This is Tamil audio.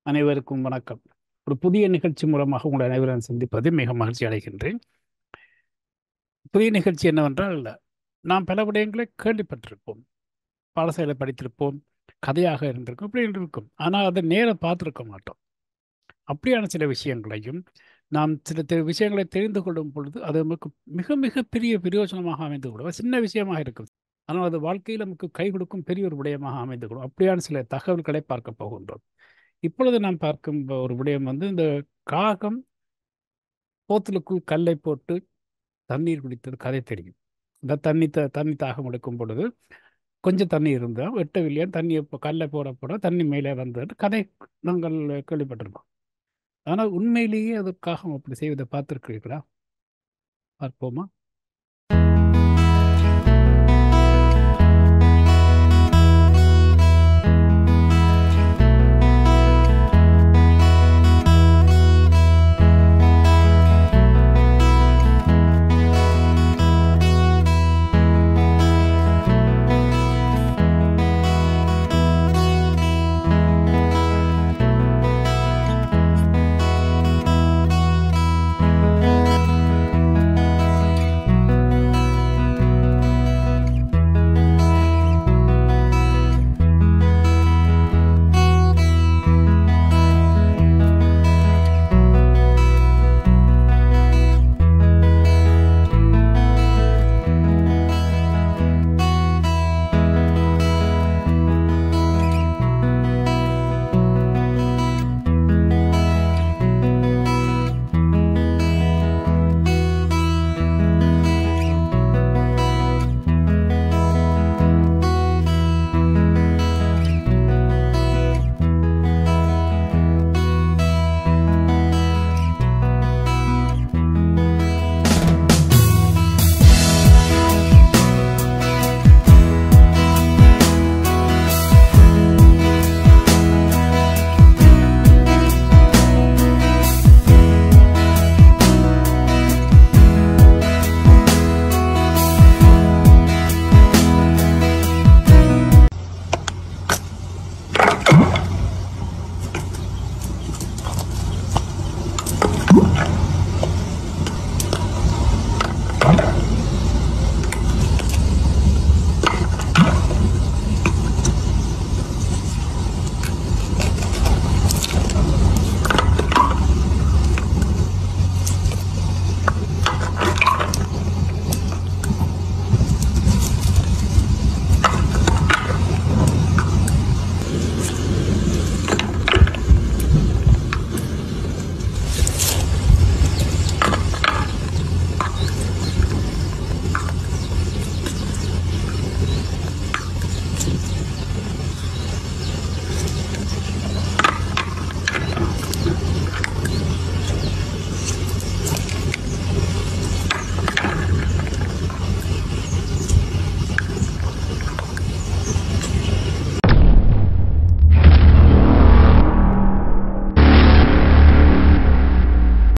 அனைவருக்கும் வணக்கம் ஒரு புதிய நிகழ்ச்சி மூலமாக உங்களை அனைவரும் சந்திப்பது மிக மகிழ்ச்சி அடைகின்றேன் புதிய நிகழ்ச்சி என்னவென்றால் நாம் பல விடயங்களை கேள்விப்பட்டிருப்போம் பாடசாலை படித்திருப்போம் கதையாக இருந்திருக்கும் இப்படி இருக்கும் ஆனால் அதை நேர பார்த்துருக்க மாட்டோம் அப்படியான சில விஷயங்களையும் நாம் சில தெ விஷயங்களை தெரிந்து கொள்ளும் பொழுது அது நமக்கு மிக மிக பெரிய பிரயோஜனமாக அமைந்து கொள்ளும் சின்ன விஷயமாக இருக்கும் ஆனால் அது வாழ்க்கையில் நமக்கு கை கொடுக்கும் பெரிய ஒரு விடயமாக அமைந்து கொள்ளும் அப்படியான சில தகவல்களை பார்க்க போகின்றோம் இப்பொழுது நாம் பார்க்கும் ஒரு விடயம் வந்து இந்த காகம் போத்தலுக்குள் கல்லை போட்டு தண்ணீர் குடித்தது கதை தெரியும் இந்த தண்ணி த தண்ணி தாகம் எடுக்கும் பொழுது கொஞ்சம் தண்ணி இருந்தால் வெட்டவில்லையா தண்ணியை இப்போ கல்லை போட போட தண்ணி மேலே வந்தது கதை நாங்கள் கேள்விப்பட்டிருக்கோம் ஆனால் உண்மையிலேயே அதற்காக அப்படி செய்வதை பார்த்துருக்கிறீர்களா பார்ப்போமா